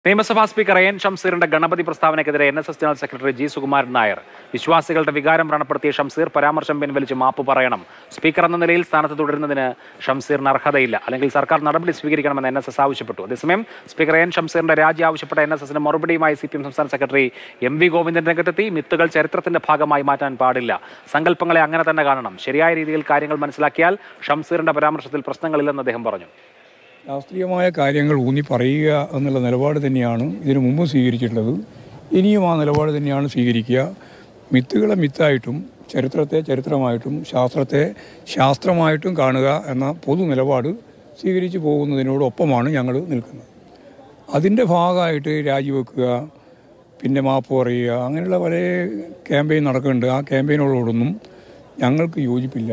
നിയമസഭാ speaker N ഷംസീറിന്റെ ഗണപതി പ്രസ്താവനയ്ക്കെതിരെ N S S general secretary G Sukumaran Nair വിശ്വാസികളുടെ വികാരം വ്രണപ്പെടുത്തിയ ഷംസീർ പരാമർശം പിൻവലിച്ച് മാപ്പ് പറയണം സ്പീക്കർ എന്ന നിലയിൽ സ്ഥാനത്ത് തുടരുന്നതിന് ഷംസീറിന് അർഹതയില്ല അല്ലെങ്കിൽ സർക്കാർ നടപടി സ്വീകരിക്കണമെന്ന് എൻ എസ് എസ് ആവശ്യപ്പെട്ടു അതേസമയം സ്പീക്കർ എൻ ഷംസീറിന്റെ രാജി ആവശ്യപ്പെട്ട എൻ എസ് എസിന് മറുപടിയുമായി സി പി എം സംസ്ഥാന സെക്രട്ടറി എം വി ഗോവിന്ദൻ രംഗത്തെത്തി മിത്തുകൾ ചരിത്രത്തിന്റെ ഭാഗമായി മാറ്റാൻ പാടില്ല സങ്കല്പങ്ങളെ അങ്ങനെ തന്നെ കാണണം ശരിയായ രീതിയിൽ കാര്യങ്ങൾ മനസ്സിലാക്കിയാൽ ഷംസീറിന്റെ പരാമർശത്തിൽ പ്രശ്നങ്ങളില്ലെന്ന് അദ്ദേഹം പറഞ്ഞു ശാസ്ത്രീയമായ കാര്യങ്ങൾ ഊന്നി പറയുക എന്നുള്ള നിലപാട് തന്നെയാണ് ഇതിനു മുമ്പ് സ്വീകരിച്ചിട്ടുള്ളത് ഇനിയും ആ നിലപാട് തന്നെയാണ് സ്വീകരിക്കുക മിത്തുകളെ മിത്തായിട്ടും ചരിത്രത്തെ ചരിത്രമായിട്ടും ശാസ്ത്രത്തെ ശാസ്ത്രമായിട്ടും കാണുക എന്ന പൊതു നിലപാട് സ്വീകരിച്ചു പോകുന്നതിനോടൊപ്പമാണ് ഞങ്ങൾ നിൽക്കുന്നത് അതിൻ്റെ ഭാഗമായിട്ട് രാജിവെക്കുക പിന്നെ മാപ്പ് പറയുക അങ്ങനെയുള്ള പല ക്യാമ്പയിൻ നടക്കുന്നുണ്ട് ആ ക്യാമ്പയിനുകളോടൊന്നും ഞങ്ങൾക്ക് യോജിപ്പില്ല